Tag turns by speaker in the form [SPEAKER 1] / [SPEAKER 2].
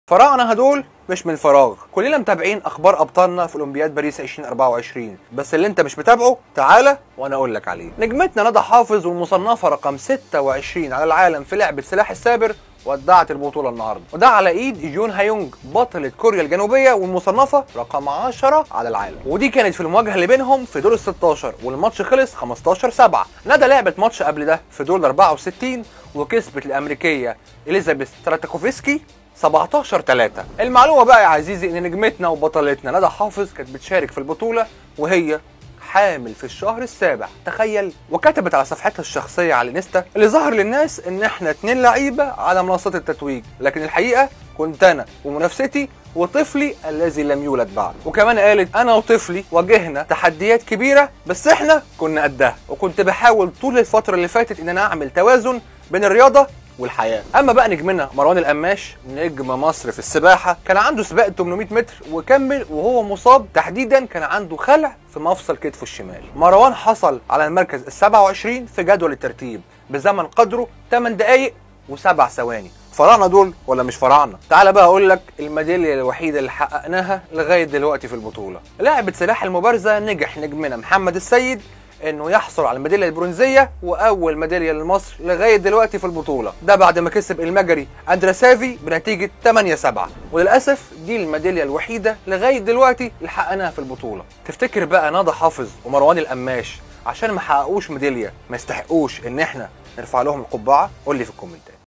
[SPEAKER 1] فراعنه هدول مش من فراغ كلنا متابعين اخبار ابطالنا في اولمبياد باريس 2024 بس اللي انت مش متابعه تعالى وانا اقول لك عليه نجمتنا ندى حافظ والمصنفه رقم 26 على العالم في لعبه سلاح السابر ودعت البطولة النهاردة وده على ايد جون هايونج بطلة كوريا الجنوبية والمصنفة رقم 10 على العالم ودي كانت في المواجهة اللي بينهم في دور ال 16 والماتش خلص 15 7 ندى لعبت ماتش قبل ده في دور ال 64 وكسبت الامريكية اليزابيث تراتاكوفسكي 17 3 المعلومه بقى يا عزيزي ان نجمتنا وبطلتنا ندى حافظ كانت بتشارك في البطوله وهي حامل في الشهر السابع تخيل وكتبت على صفحتها الشخصيه على الانستا اللي ظهر للناس ان احنا اتنين لعيبه على منصات التتويج لكن الحقيقه كنت انا ومنافستي وطفلي الذي لم يولد بعد وكمان قالت انا وطفلي واجهنا تحديات كبيره بس احنا كنا قدها وكنت بحاول طول الفتره اللي فاتت ان انا اعمل توازن بين الرياضه والحياه اما بقى نجمنا مروان القماش نجم مصر في السباحه كان عنده سباق 800 متر وكمل وهو مصاب تحديدا كان عنده خلع في مفصل كتفه الشمال مروان حصل على المركز ال 27 في جدول الترتيب بزمن قدره 8 دقائق و7 ثواني فراعنه دول ولا مش فراعنه تعال بقى اقول لك الميداليه الوحيده اللي حققناها لغايه دلوقتي في البطوله لعبه سلاح المبارزه نجح نجمنا محمد السيد انه يحصل على الميداليه البرونزيه واول ميداليه لمصر لغايه دلوقتي في البطوله ده بعد ما كسب المجري اندرا سافي بنتيجه 8 7 وللاسف دي الميداليه الوحيده لغايه دلوقتي اللي حققناها في البطوله تفتكر بقى ندى حافظ ومروان القماش عشان ما حققوش ميداليه ما يستحقوش ان احنا نرفع لهم القبعه قول لي في الكومنتات